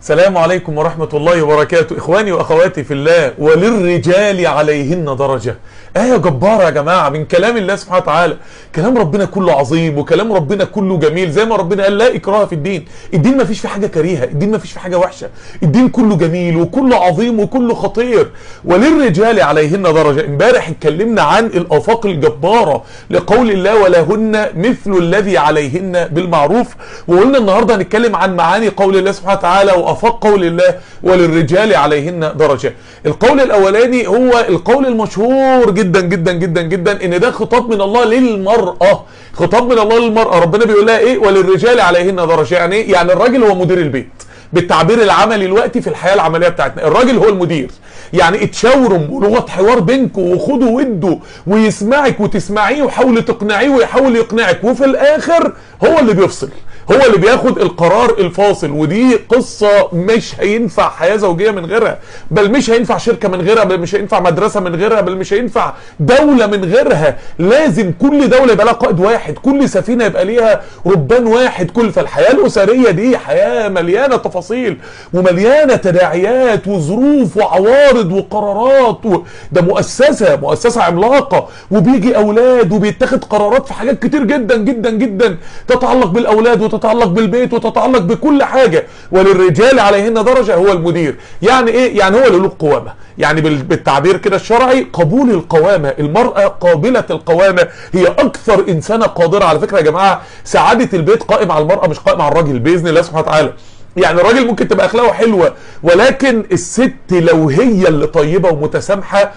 السلام عليكم ورحمة الله وبركاته إخواني وأخواتي في الله وللرجال عليهن درجة آية جبارة يا جماعة من كلام الله سبحانه وتعالى كلام ربنا كله عظيم وكلام ربنا كله جميل زي ما ربنا قال لا إكراه في الدين الدين ما فيش في حاجة كريهة الدين ما فيش في حاجة وحشة الدين كله جميل وكله عظيم وكله خطير وللرجال عليهن درجة امبارح اتكلمنا عن الآفاق الجبارة لقول الله ولهن مثل الذي عليهن بالمعروف وقلنا النهاردة هنتكلم عن معاني قول الله سبحانه وتعالى وآفاق قول الله وللرجال عليهن درجة القول الأولاني هو القول المشهور جدا جدا جدا جدا ان ده خطاب من الله للمرأة خطاب من الله للمرأة ربنا بيقول لها ايه وللرجال عليهن درجة يعني ايه يعني الراجل هو مدير البيت بالتعبير العملي دلوقتي في الحياه العمليه بتاعتنا الراجل هو المدير يعني اتشاوروا ولغه حوار بينكم وخدوا ودوا ويسمعك وتسمعيه وحاول تقنعيه ويحاول يقنعك وفي الاخر هو اللي بيفصل هو اللي بياخد القرار الفاصل ودي قصة مش هينفع حياة زوجية من غيرها بل مش هينفع شركة من غيرها بل مش هينفع مدرسة من غيرها بل مش هينفع دولة من غيرها لازم كل دولة يبقى لها قائد واحد كل سفينة يبقى ليها ربان واحد كل فالحياة الأسرية دي حياة مليانة تفاصيل ومليانة تداعيات وظروف وعوارض وقرارات و... ده مؤسسة مؤسسة عملاقة وبيجي أولاد وبيتخذ قرارات في حاجات كتير جدا جدا جدا تتعلق بالأولاد وتتعلق بالبيت وتتعلق بكل حاجة وللرجال عليهن درجة هو المدير يعني ايه يعني هو اللي له القوامة يعني بالتعبير كده الشرعي قبول القوامة المرأة قابلة القوامة هي اكثر انسانة قادرة على فكرة يا جماعة سعادة البيت قائم على المرأة مش قائم على الراجل بإذن الله سبحانه وتعالى يعني الراجل ممكن تبقى اخلاقه حلوه ولكن الست لو هي اللي طيبه ومتسامحه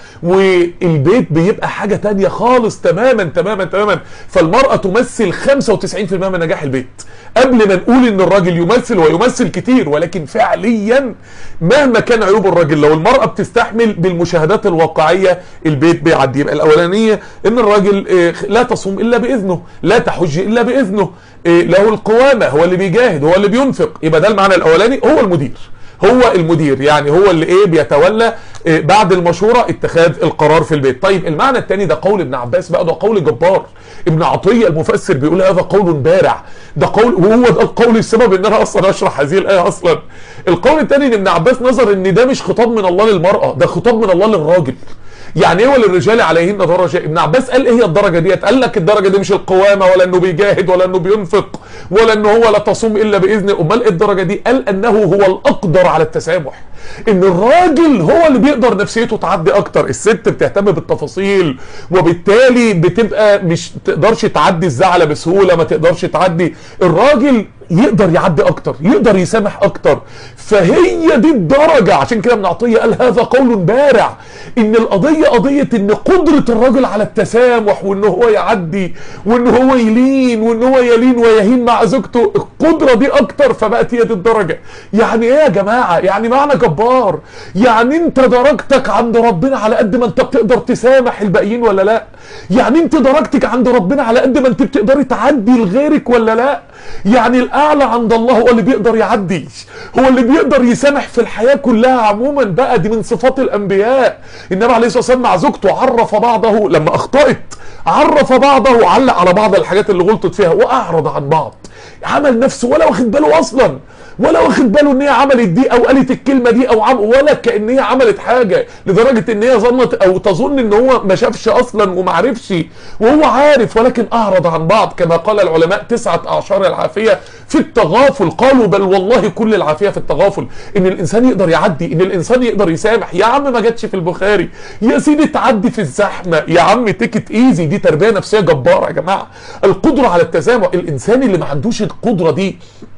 والبيت بيبقى حاجه تانية خالص تماما تماما تماما فالمراه تمثل 95% من نجاح البيت قبل ما نقول ان الراجل يمثل ويمثل كتير ولكن فعليا مهما كان عيوب الراجل لو المراه بتستحمل بالمشاهدات الواقعيه البيت بيعدي يبقى الاولانيه ان الراجل لا تصوم الا باذنه لا تحج الا باذنه له القوامه هو اللي بيجاهد هو اللي بينفق يبقى ده المعنى الاولاني هو المدير هو المدير يعني هو اللي ايه بيتولى إيه بعد المشوره اتخاذ القرار في البيت طيب المعنى الثاني ده قول ابن عباس بقى ده قول جبار ابن عطيه المفسر بيقول هذا قول بارع ده قول وهو ده القول السبب ان انا اصلا اشرح هذه الايه اصلا القول الثاني ان ابن عباس نظر ان ده مش خطاب من الله للمراه ده خطاب من الله للراجل يعني ايه وللرجال عليهن درجه ابن عباس قال ايه هي الدرجه ديت قال لك الدرجه دي مش القوامه ولا انه بيجاهد ولا انه بينفق ولا انه هو لا تصوم الا باذنه امال ايه الدرجه دي قال انه هو الاقدر على التسامح ان الراجل هو اللي بيقدر نفسيته تعدي اكتر الست بتهتم بالتفاصيل وبالتالي بتبقى مش تقدرش تعدي الزعل بسهوله ما تقدرش تعدي الراجل يقدر يعدي اكتر يقدر يسامح اكتر فهي دي الدرجة عشان كده ابن عطية قال هذا قول بارع ان القضية قضية ان قدرة الرجل على التسامح وان هو يعدي وان هو يلين وان هو يلين ويهين مع زوجته القدرة دي اكتر فبقت هي دي الدرجة يعني ايه يا جماعة يعني معنى جبار يعني انت درجتك عند ربنا على قد ما انت بتقدر تسامح الباقيين ولا لا يعني انت درجتك عند ربنا على قد ما انت بتقدري تعدي لغيرك ولا لا يعني الاعلى عند الله هو اللي بيقدر يعدي هو اللي بيقدر يسامح في الحياه كلها عموما بقى دي من صفات الانبياء النبي عليه الصلاه والسلام مع زوجته عرف بعضه لما اخطات عرف بعضه وعلق على بعض الحاجات اللي غلطت فيها واعرض عن بعض عمل نفسه ولا واخد باله اصلا ولا واخد باله ان هي عملت دي او قالت الكلمه دي او عم ولا كان هي عملت حاجه لدرجه ان هي ظنت او تظن ان هو ما شافش اصلا وما عرفش وهو عارف ولكن اعرض عن بعض كما قال العلماء تسعه اعشار العافيه في التغافل قالوا بل والله كل العافيه في التغافل ان الانسان يقدر يعدي ان الانسان يقدر يسامح يا عم ما جاتش في البخاري يا سيدي تعدي في الزحمه يا عم تيكت ايزي دي تربيه نفسيه جباره يا جماعه القدره على التسامح الانسان اللي ما عندوش القدره دي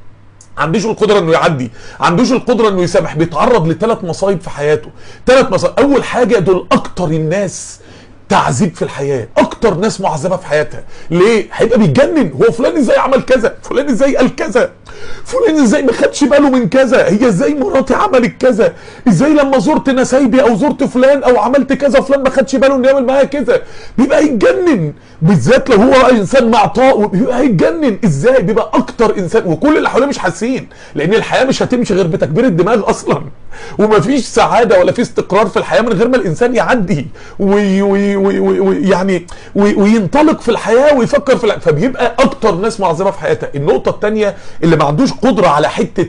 عندوش القدره انه يعدي عندوش القدره انه يسامح بيتعرض لثلاث مصايب في حياته ثلاث مصايب اول حاجه دول اكتر الناس تعذيب في الحياه اكتر ناس معذبه في حياتها ليه هيبقى بيتجنن هو فلان ازاي عمل كذا فلان ازاي قال كذا فلان ازاي ما خدش باله من كذا هي ازاي مراتي عملت كذا ازاي لما زرت نسايبي او زرت فلان او عملت كذا فلان ما خدش باله انه يعمل معايا كذا بيبقى يتجنن بالذات لو هو انسان معطاء بيبقى هيتجنن ازاي بيبقى اكتر انسان وكل اللي حواليه مش حاسين لان الحياه مش هتمشي غير بتكبير الدماغ اصلا ومفيش سعاده ولا في استقرار في الحياه من غير ما الانسان يعدي وي وي وي وي وي يعني وي وينطلق في الحياه ويفكر في الحياة فبيبقى اكتر ناس معذبه في حياتها النقطه الثانيه اللي ما عندوش قدره على حته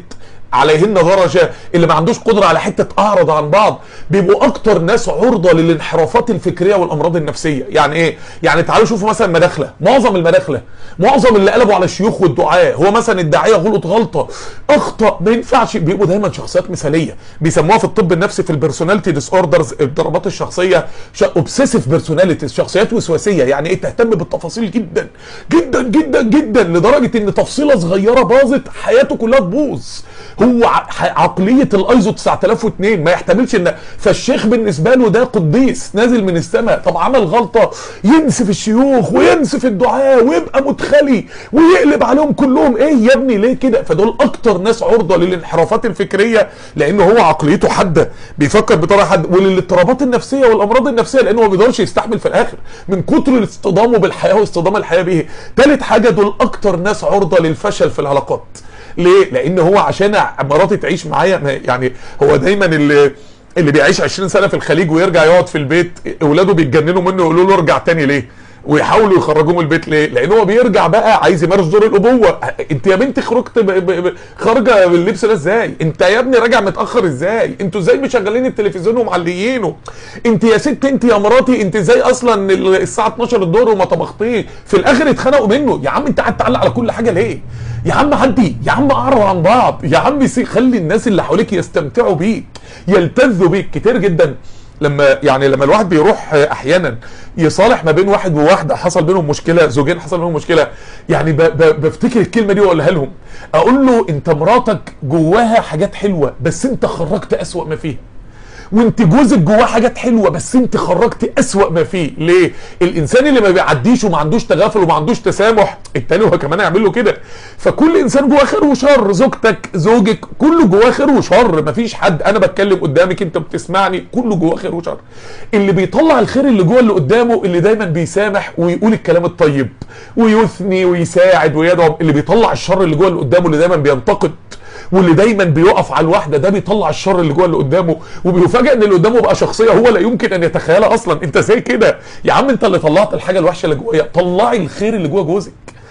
عليهن درجة اللي ما عندوش قدرة على حتة اعرض عن بعض بيبقوا اكتر ناس عرضة للانحرافات الفكرية والامراض النفسية يعني ايه يعني تعالوا شوفوا مثلا مداخلة معظم المداخلة معظم اللي قلبوا على الشيوخ والدعاة هو مثلا الداعية غلط غلطة اخطأ ما ينفعش بيبقوا دايما شخصيات مثالية بيسموها في الطب النفسي في البيرسوناليتي ديس اوردرز اضطرابات الشخصية اوبسيسيف بيرسوناليتي شخصيات وسواسية يعني ايه تهتم بالتفاصيل جدا جدا جدا جدا لدرجة ان تفصيلة صغيرة باظت حياته كلها تبوظ هو عقلية الايزو 9002 ما يحتملش ان فالشيخ بالنسبة له ده قديس نازل من السماء طب عمل غلطة ينسف الشيوخ وينسف الدعاء ويبقى مدخلي ويقلب عليهم كلهم ايه يا ابني ليه كده فدول اكتر ناس عرضة للانحرافات الفكرية لان هو عقليته حادة بيفكر بطريقة حادة وللاضطرابات النفسية والامراض النفسية لانه ما بيقدرش يستحمل في الاخر من كتر اصطدامه بالحياة واصطدام الحياة به تالت حاجة دول اكتر ناس عرضة للفشل في العلاقات ليه لان هو عشان مراتي تعيش معايا يعني هو دايما اللي اللي بيعيش 20 سنه في الخليج ويرجع يقعد في البيت اولاده بيتجننوا منه يقولوا له ارجع تاني ليه ويحاولوا يخرجوه من البيت ليه؟ لان هو بيرجع بقى عايز يمارس دور الابوه، انت يا بنتي خرجت خارجه باللبس ده ازاي؟ انت يا ابني راجع متاخر ازاي؟ انتوا ازاي مشغلين التلفزيون ومعليينه؟ انت يا ست انت يا مراتي انت ازاي اصلا الساعه 12 الظهر وما طبختيش؟ في الاخر اتخانقوا منه، يا عم انت قاعد تعلق على كل حاجه ليه؟ يا عم عدي يا عم اعرض عن بعض يا عم خلي الناس اللي حواليك يستمتعوا بيك يلتذوا بيك كتير جدا لما يعني لما الواحد بيروح احيانا يصالح ما بين واحد وواحده حصل بينهم مشكله زوجين حصل بينهم مشكله يعني ب ب بفتكر الكلمه دي واقولها لهم اقول له انت مراتك جواها حاجات حلوه بس انت خرجت اسوأ ما فيها وانت جوزك جواه حاجات حلوه بس انت خرجت اسوأ ما فيه ليه الانسان اللي ما بيعديش وما عندوش تغافل وما عندوش تسامح التاني هو كمان هيعمل له كده فكل انسان جواه خير وشر زوجتك زوجك كله جواه خير وشر مفيش حد انا بتكلم قدامك انت بتسمعني كله جواه خير وشر اللي بيطلع الخير اللي جوه اللي قدامه اللي دايما بيسامح ويقول الكلام الطيب ويثني ويساعد ويدعم اللي بيطلع الشر اللي جوه اللي قدامه اللي دايما بينتقد واللي دايما بيقف على الواحده ده بيطلع الشر اللي جوه اللي قدامه وبيفاجئ ان اللي قدامه بقى شخصيه هو لا يمكن ان يتخيلها اصلا انت زي كده يا عم انت اللي طلعت الحاجه الوحشه اللي جوايا طلعي الخير اللي جوه جوزك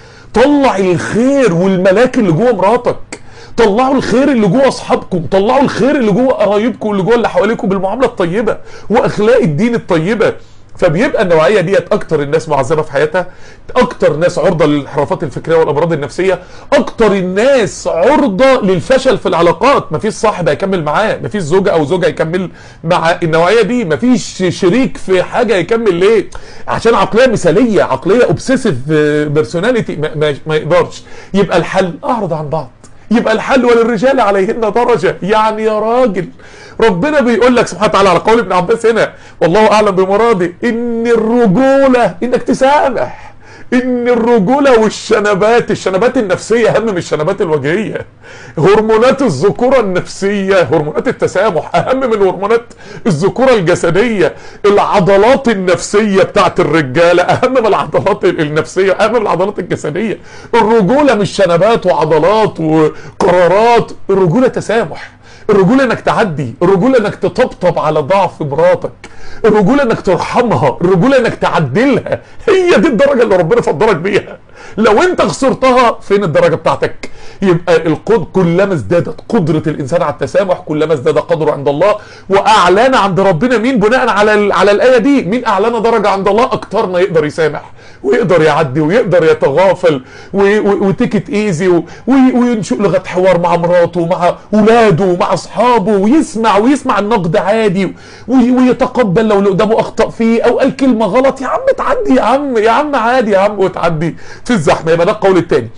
طلع الخير والملاك اللي جوه مراتك طلعوا الخير اللي جوه اصحابكم طلعوا الخير اللي جوه قرايبكم اللي جوه اللي حواليكم بالمعامله الطيبه واخلاق الدين الطيبه فبيبقى النوعيه ديت اكتر الناس معذبه في حياتها اكتر ناس عرضه للانحرافات الفكريه والامراض النفسيه اكتر الناس عرضه للفشل في العلاقات مفيش صاحب هيكمل معاه مفيش زوجه او زوجه هيكمل مع النوعيه دي مفيش شريك في حاجه يكمل ليه عشان عقليه مثاليه عقليه اوبسيسيف بيرسوناليتي ما, ما, ما يقدرش يبقى الحل اعرض عن بعض يبقى الحل وللرجال عليهن درجه يعني يا راجل ربنا بيقول لك سبحانه وتعالى على قول ابن عباس هنا والله اعلم بمراده ان الرجوله انك تسامح ان الرجوله والشنبات الشنبات النفسيه اهم من الشنبات الوجهيه هرمونات الذكوره النفسيه هرمونات التسامح اهم من هرمونات الذكوره الجسديه العضلات النفسيه بتاعت الرجاله اهم من العضلات النفسيه اهم من العضلات الجسديه الرجوله مش شنبات وعضلات وقرارات الرجوله تسامح الرجوله انك تعدي الرجوله انك تطبطب على ضعف مراتك الرجوله انك ترحمها الرجوله انك تعدلها هي دي الدرجه اللي ربنا فضلك بيها لو انت خسرتها فين الدرجه بتاعتك يبقى القد كلما ازدادت قدره الانسان على التسامح كلما ازداد قدره عند الله واعلان عند ربنا مين بناء على على الايه دي مين اعلان درجه عند الله اكتر ما يقدر يسامح ويقدر يعدي ويقدر يتغافل وتيكت ايزي وينشئ لغه حوار مع مراته ومع اولاده ومع اصحابه ويسمع ويسمع النقد عادي ويتقبل لو اللي قدامه اخطا فيه او قال كلمه غلط يا عم تعدي يا عم يا عم عادي يا عم وتعدي في الزحمه يبقى ده القول الثاني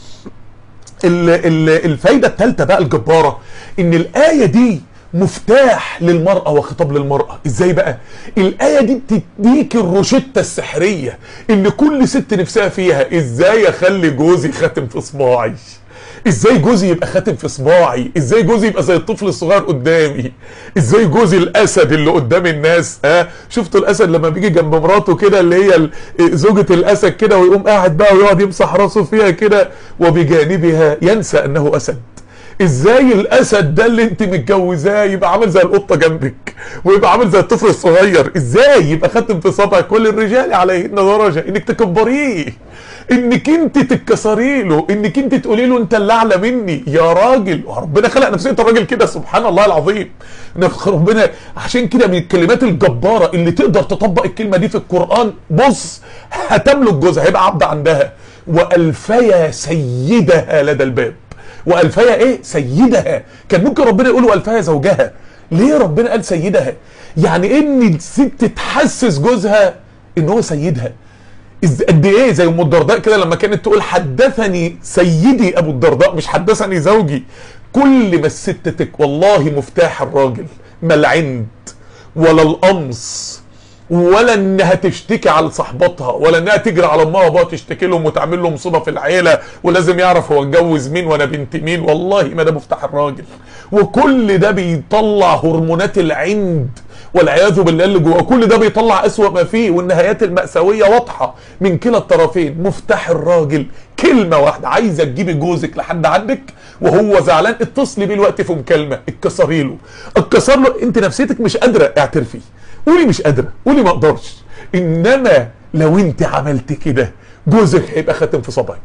الفايده الثالثه بقى الجباره ان الايه دي مفتاح للمرأة وخطاب للمرأة ازاي بقى الآية دي بتديك الروشتة السحرية اللي كل ست نفسها فيها ازاي اخلي جوزي خاتم في صباعي ازاي جوزي يبقى خاتم في صباعي ازاي جوزي يبقى زي الطفل الصغير قدامي ازاي جوزي الاسد اللي قدام الناس ها آه؟ شفتوا الاسد لما بيجي جنب مراته كده اللي هي زوجة الاسد كده ويقوم قاعد بقى ويقعد يمسح راسه فيها كده وبجانبها ينسى انه اسد ازاي الاسد ده اللي انت متجوزاه يبقى عامل زي القطه جنبك ويبقى عامل زي الطفل الصغير ازاي يبقى خاتم في صبع كل الرجال عليهن درجه انك تكبريه انك انت تتكسري له انك انت تقولي له انت اللي اعلى مني يا راجل ربنا خلق نفسيه الراجل كده سبحان الله العظيم نف- ربنا عشان كده من الكلمات الجباره اللي تقدر تطبق الكلمه دي في القران بص هتملك جوزها هيبقى عبد عندها والفيا سيدها لدى الباب والفيا ايه سيدها كان ممكن ربنا يقول والفيا زوجها ليه ربنا قال سيدها يعني ان الست تحسس جوزها ان هو سيدها إز- قد ايه زي ام الدرداء كده لما كانت تقول حدثني سيدي ابو الدرداء مش حدثني زوجي كل ما الست تك والله مفتاح الراجل ما العند ولا القمص ولا انها تشتكي على صاحبتها ولا انها تجري على امها وابوها تشتكي لهم وتعمل له مصيبه في العيله ولازم يعرف هو اتجوز مين وانا بنت مين والله ما ده مفتاح الراجل وكل ده بيطلع هرمونات العند والعياذ بالله اللي جوه كل ده بيطلع اسوأ ما فيه والنهايات المأساوية واضحة من كلا الطرفين مفتاح الراجل كلمة واحدة عايزة تجيبي جوزك لحد عندك وهو زعلان اتصلي بيه الوقت في مكالمة اتكسري له اتكسر له انت نفسيتك مش قادرة اعترفي قولي مش قادرة قولي ما اقدرش انما لو انت عملت كده جوزك هيبقى خاتم في صبعك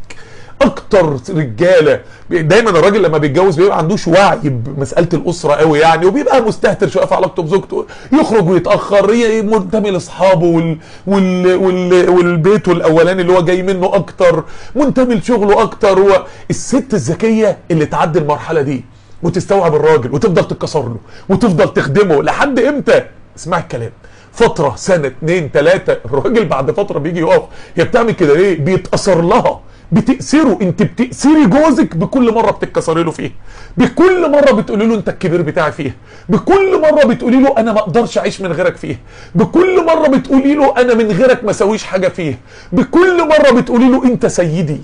اكتر رجاله دايما الراجل لما بيتجوز بيبقى عندوش وعي بمساله الاسره قوي يعني وبيبقى مستهتر شويه في علاقته بزوجته يخرج ويتاخر ي- منتمي لاصحابه وال... وال... وال... والبيت الاولاني اللي هو جاي منه اكتر منتمي لشغله اكتر هو الست الذكيه اللي تعدي المرحله دي وتستوعب الراجل وتفضل تتكسر له وتفضل تخدمه لحد امتى اسمع الكلام فترة سنة اتنين تلاتة الراجل بعد فترة بيجي يقف هي بتعمل كده ليه بيتأثر لها بتأثره انت بتأثري جوزك بكل مرة بتتكسري له فيها بكل مرة بتقولي له انت الكبير بتاعي فيها بكل مرة بتقولي له انا ما اقدرش اعيش من غيرك فيها بكل مرة بتقولي له انا من غيرك ما اسويش حاجة فيها بكل مرة بتقولي له انت سيدي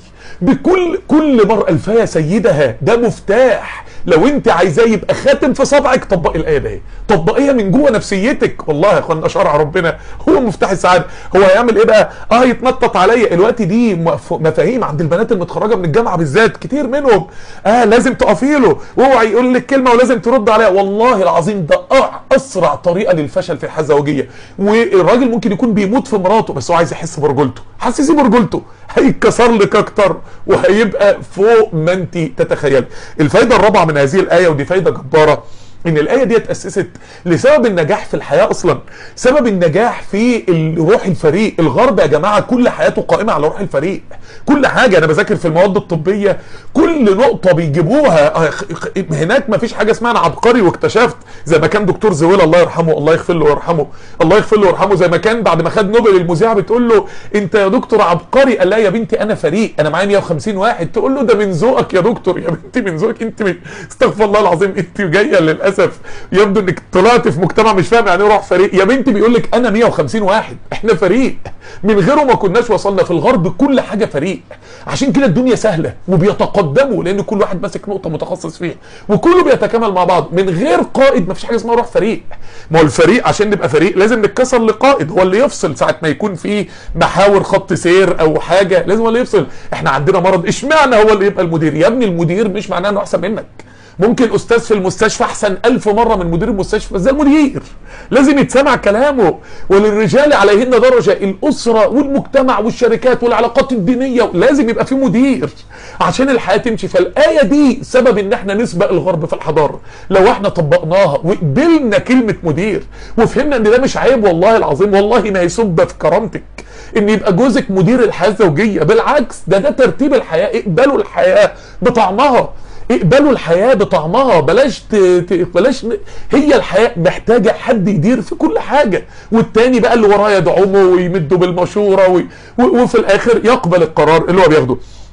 بكل كل مرة الفيا سيدها ده مفتاح لو انت عايزاه يبقى خاتم في صبعك طبقي الايه دي طبقيها من جوه نفسيتك والله يا اخوانا شرع ربنا هو مفتاح السعاده هو هيعمل ايه بقى اه يتنطط عليا الوقت دي مف- مفاهيم عند البنات المتخرجه من الجامعه بالذات كتير منهم اه لازم تقفي له واوعي يقول لك كلمه ولازم ترد عليها والله العظيم ده أع- اسرع طريقه للفشل في الحياه الزوجيه والراجل ممكن يكون بيموت في مراته بس هو عايز يحس برجولته حسسيه برجولته هيتكسر لك اكتر وهيبقى فوق ما انت تتخيلي الفايده الرابعه من هذه الايه ودي فايده جباره ان الايه دي اتاسست لسبب النجاح في الحياه اصلا سبب النجاح في ال- روح الفريق الغرب يا جماعه كل حياته قائمه على روح الفريق كل حاجه انا بذاكر في المواد الطبيه كل نقطه بيجيبوها آه، خ- خ- هناك ما فيش حاجه اسمها انا عبقري واكتشفت زي ما كان دكتور زويل الله يرحمه الله يغفر له ويرحمه الله يغفر له ويرحمه زي ما كان بعد ما خد نوبل المذيعه بتقول له انت يا دكتور عبقري قال لا يا بنتي انا فريق انا معايا 150 واحد تقول له ده من ذوقك يا دكتور يا بنتي من ذوقك انت من... استغفر الله العظيم انت جايه للاسف يبدو انك طلعت في مجتمع مش فاهم يعني ايه روح فريق يا بنتي بيقول لك انا 150 واحد احنا فريق من غيره ما كناش وصلنا في الغرب كل حاجه فريق عشان كده الدنيا سهله وبيتقدموا لان كل واحد ماسك نقطه متخصص فيها وكله بيتكامل مع بعض من غير قائد ما فيش حاجه اسمها روح فريق ما هو الفريق عشان نبقى فريق لازم نتكسر لقائد هو اللي يفصل ساعه ما يكون في محاور خط سير او حاجه لازم هو اللي يفصل احنا عندنا مرض اشمعنى هو اللي يبقى المدير يا ابني المدير مش معناه انه احسن منك ممكن استاذ في المستشفى احسن الف مره من مدير المستشفى بس ده المدير لازم يتسمع كلامه وللرجال عليهن درجه الاسره والمجتمع والشركات والعلاقات الدينيه لازم يبقى في مدير عشان الحياه تمشي فالايه دي سبب ان احنا نسبق الغرب في الحضاره لو احنا طبقناها وقبلنا كلمه مدير وفهمنا ان ده مش عيب والله العظيم والله ما يسب في كرامتك ان يبقى جوزك مدير الحياه الزوجيه بالعكس ده ده ترتيب الحياه اقبلوا الحياه بطعمها اقبلوا الحياه بطعمها بلاش ت... ت... بلاش ن... هي الحياه محتاجه حد يدير في كل حاجه والتاني بقى اللي وراه يدعمه ويمده بالمشوره و... و... وفي الاخر يقبل القرار اللي هو بياخده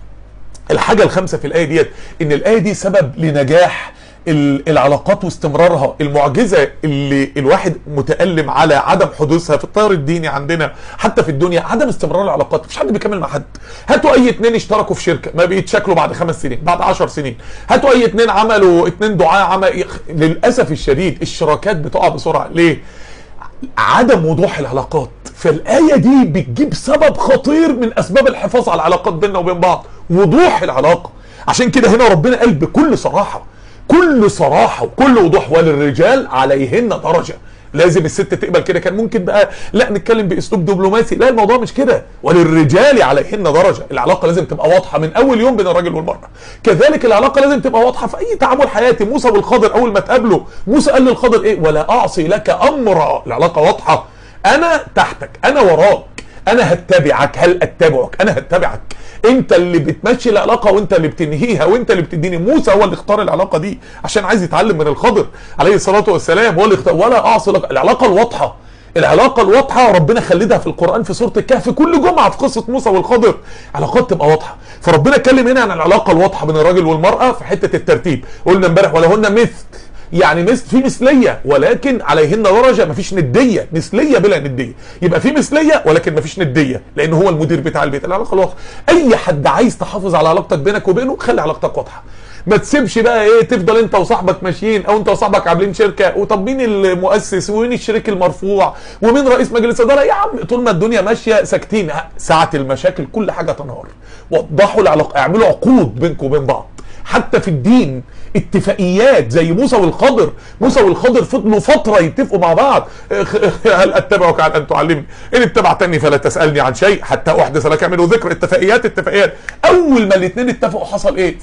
الحاجه الخامسه في الايه ديت ان الايه دي سبب لنجاح ال- العلاقات واستمرارها المعجزه اللي الواحد متالم على عدم حدوثها في التيار الديني عندنا حتى في الدنيا عدم استمرار العلاقات مفيش حد بيكمل مع حد هاتوا اي اتنين اشتركوا في شركه ما بيتشكلوا بعد خمس سنين بعد عشر سنين هاتوا اي اتنين عملوا اتنين دعاء عمل للاسف الشديد الشراكات بتقع بسرعه ليه عدم وضوح العلاقات فالآية دي بتجيب سبب خطير من أسباب الحفاظ على العلاقات بيننا وبين بعض وضوح العلاقة عشان كده هنا ربنا قال بكل صراحة كل صراحة وكل وضوح وللرجال عليهن درجة لازم الست تقبل كده كان ممكن بقى لا نتكلم باسلوب دبلوماسي لا الموضوع مش كده وللرجال عليهن درجه العلاقه لازم تبقى واضحه من اول يوم بين الراجل والمراه كذلك العلاقه لازم تبقى واضحه في اي تعامل حياتي موسى والخضر اول ما تقابله موسى قال للخضر ايه ولا اعصي لك امرا العلاقه واضحه انا تحتك انا وراك انا هتبعك هل اتبعك انا هتبعك انت اللي بتمشي العلاقه وانت اللي بتنهيها وانت اللي بتديني موسى هو اللي اختار العلاقه دي عشان عايز يتعلم من الخضر عليه الصلاه والسلام هو اللي اختار ولا اعصي لك العلاقه الواضحه العلاقه الواضحه ربنا خلدها في القران في سوره الكهف كل جمعه في قصه موسى والخضر علاقات تبقى واضحه فربنا اتكلم هنا عن العلاقه الواضحه بين الراجل والمراه في حته الترتيب قلنا امبارح ولهن مثل يعني مثل في مثليه ولكن عليهن درجه مفيش نديه مثليه بلا نديه يبقى في مثليه ولكن مفيش نديه لان هو المدير بتاع البيت العلاقه الواضحه اي حد عايز تحافظ على علاقتك بينك وبينه خلي علاقتك واضحه ما تسيبش بقى ايه تفضل انت وصاحبك ماشيين او انت وصاحبك عاملين شركه وطب مين المؤسس ومين الشريك المرفوع ومين رئيس مجلس اداره يا عم طول ما الدنيا ماشيه ساكتين ساعه المشاكل كل حاجه تنهار وضحوا العلاقه اعملوا عقود بينكم وبين بعض حتى في الدين اتفاقيات زي موسى والخضر موسى والخضر فضلوا فتره يتفقوا مع بعض هل اتبعك على ان تعلمني ان اتبعتني فلا تسالني عن شيء حتى احدث لك منه ذكر اتفاقيات اتفاقيات اول ما الاثنين اتفقوا حصل ايه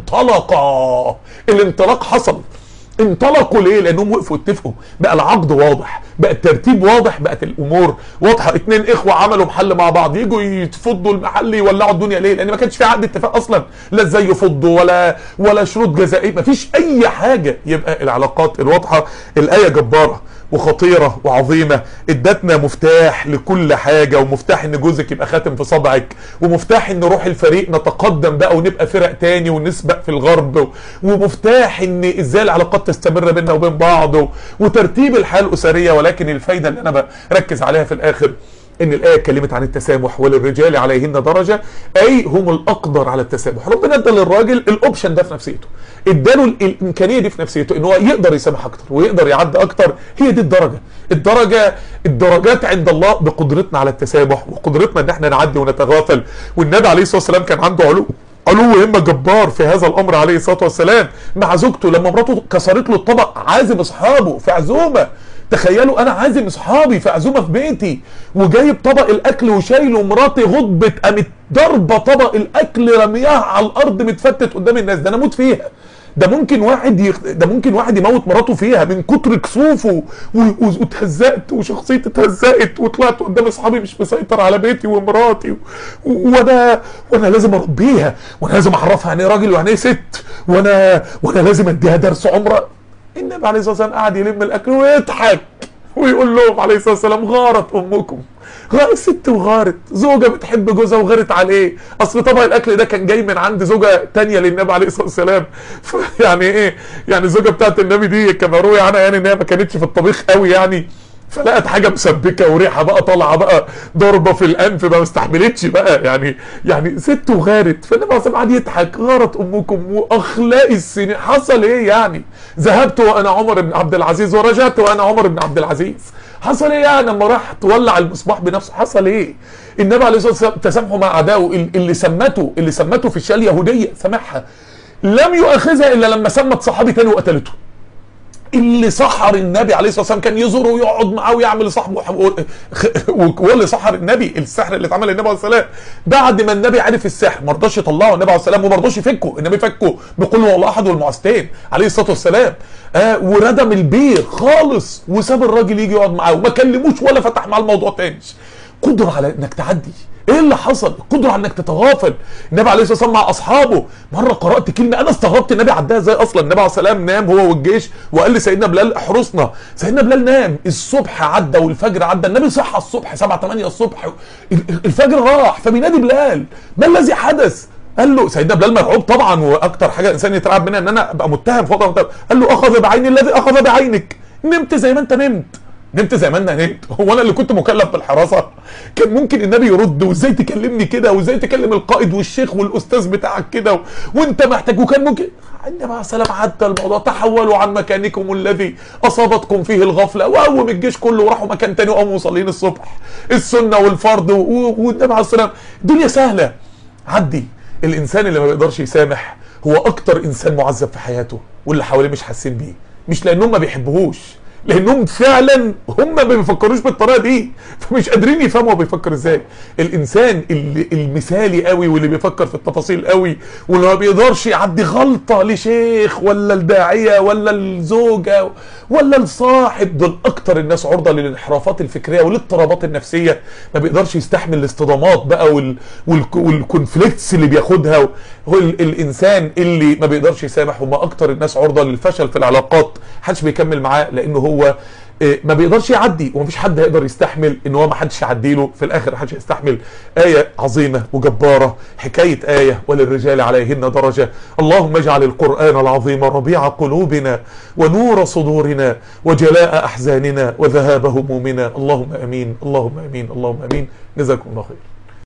فانطلقا الانطلاق حصل انطلقوا ليه لانهم وقفوا اتفقوا بقى العقد واضح بقى الترتيب واضح بقت الامور واضحه اتنين اخوه عملوا محل مع بعض يجوا يفضوا المحل يولعوا الدنيا ليه لان ما كانش في عقد اتفاق اصلا لا ازاي يفضوا ولا ولا شروط جزائيه ما فيش اي حاجه يبقى العلاقات الواضحه الايه جباره وخطيره وعظيمه ادتنا مفتاح لكل حاجه ومفتاح ان جوزك يبقى خاتم في صبعك ومفتاح ان روح الفريق نتقدم بقى ونبقى فرق تاني ونسبق في الغرب ومفتاح ان ازاي العلاقات تستمر بيننا وبين بعض وترتيب الحياه الاسريه ولكن الفايده اللي انا بركز عليها في الاخر ان الايه اتكلمت عن التسامح وللرجال عليهن درجه اي هم الاقدر على التسامح ربنا ادى للراجل الاوبشن ده في نفسيته اداله الامكانيه دي في نفسيته ان هو يقدر يسامح اكتر ويقدر يعدي اكتر هي دي الدرجه الدرجه الدرجات عند الله بقدرتنا على التسامح وقدرتنا ان احنا نعدي ونتغافل والنبي عليه الصلاه والسلام كان عنده علو علو همه جبار في هذا الامر عليه الصلاه والسلام مع زوجته لما مراته كسرت له الطبق عازم اصحابه في عزومه تخيلوا انا عازم اصحابي في عزومه في بيتي وجايب طبق الاكل وشايله مراتي غضبت قامت ضربه طبق الاكل رمياها على الارض متفتت قدام الناس ده انا اموت فيها ده ممكن واحد يخ... ده ممكن واحد يموت مراته فيها من كتر كسوفه و... و... واتهزقت وشخصيتي اتهزقت وطلعت قدام اصحابي مش مسيطر على بيتي ومراتي و... وانا وانا لازم اربيها وانا لازم اعرفها يعني ايه راجل ويعني ايه ست وانا وانا لازم اديها درس عمره النبي عليه الصلاه والسلام قعد يلم الاكل ويضحك ويقول لهم عليه الصلاه والسلام غارت امكم غارت ست وغارت زوجه بتحب جوزها وغارت عليه اصل طبق الاكل ده كان جاي من عند زوجه تانية للنبي عليه الصلاه والسلام يعني ايه يعني الزوجه بتاعت النبي دي كما روي عنها يعني ان هي ما كانتش في الطبيخ قوي يعني فلقت حاجه مسبكه وريحه بقى طالعه بقى ضربه في الانف بقى ما استحملتش بقى يعني يعني ست وغارت فالنبي عليه الصلاه قعد يضحك غارت امكم واخلاق السنين حصل ايه يعني ذهبت وانا عمر بن عبد العزيز ورجعت وانا عمر بن عبد العزيز حصل ايه يعني لما راح تولع المصباح بنفسه حصل ايه النبي عليه الصلاه والسلام تسامحه مع اعدائه اللي سمته اللي سمته في الشال يهوديه سامحها لم يؤاخذها الا لما سمت صحابي تاني وقتلته اللي سحر النبي عليه الصلاه والسلام كان يزوره ويقعد معاه ويعمل صاحبه هو اللي سحر النبي السحر اللي اتعمل للنبي عليه الصلاه والسلام بعد ما النبي عرف السحر ما رضاش يطلعه النبي عليه الصلاه والسلام وما رضاش يفكه النبي فكه بقول هو الله احد والمعوذتين عليه الصلاه والسلام آه وردم البير خالص وساب الراجل يجي يقعد معاه وما كلموش ولا فتح معاه الموضوع تاني قدره على انك تعدي ايه اللي حصل القدره على انك تتغافل النبي عليه الصلاه والسلام مع اصحابه مره قرات كلمه انا استغربت النبي عداها ازاي اصلا النبي عليه الصلاه والسلام نام هو والجيش وقال لسيدنا بلال احرسنا سيدنا بلال نام الصبح عدى والفجر عدى النبي صحى الصبح 7 8 الصبح الفجر راح فبينادي بلال ما الذي حدث قال له سيدنا بلال مرعوب طبعا واكتر حاجه الانسان يترعب منها ان انا ابقى متهم فوق قال له اخذ بعيني الذي اخذ بعينك نمت زي ما انت نمت نمت زي ما انا نمت هو انا اللي كنت مكلف بالحراسه كان ممكن النبي يرد وازاي تكلمني كده وازاي تكلم القائد والشيخ والاستاذ بتاعك كده و... وانت محتاج وكان ممكن النبي عليه السلام عدى الموضوع تحولوا عن مكانكم الذي اصابتكم فيه الغفله وقوم الجيش كله وراحوا مكان تاني وقاموا مصلين الصبح السنه والفرض و... والنبي عليه السلام الدنيا سهله عدي الانسان اللي ما بيقدرش يسامح هو اكتر انسان معذب في حياته واللي حواليه مش حاسين بيه مش لانهم ما بيحبوهوش لانهم فعلا هم ما بيفكروش بالطريقه دي فمش قادرين يفهموا هو بيفكر ازاي الانسان اللي المثالي قوي واللي بيفكر في التفاصيل قوي واللي ما بيقدرش يعدي غلطه لشيخ ولا الداعيه ولا الزوجه ولا الصاحب دول اكتر الناس عرضه للانحرافات الفكريه والاضطرابات النفسيه ما بيقدرش يستحمل الاصطدامات بقى وال وال والكونفليكتس اللي بياخدها هو ال- الانسان اللي ما بيقدرش يسامح هم اكتر الناس عرضه للفشل في العلاقات محدش بيكمل معاه لانه هو آه، ما بيقدرش يعدي ومفيش حد هيقدر يستحمل ان هو ما حدش يعدي له في الاخر محدش هيستحمل ايه عظيمه وجباره حكايه ايه وللرجال عليهن درجه اللهم اجعل القران العظيم ربيع قلوبنا ونور صدورنا وجلاء احزاننا وذهاب همومنا اللهم امين اللهم امين اللهم امين جزاكم الله خير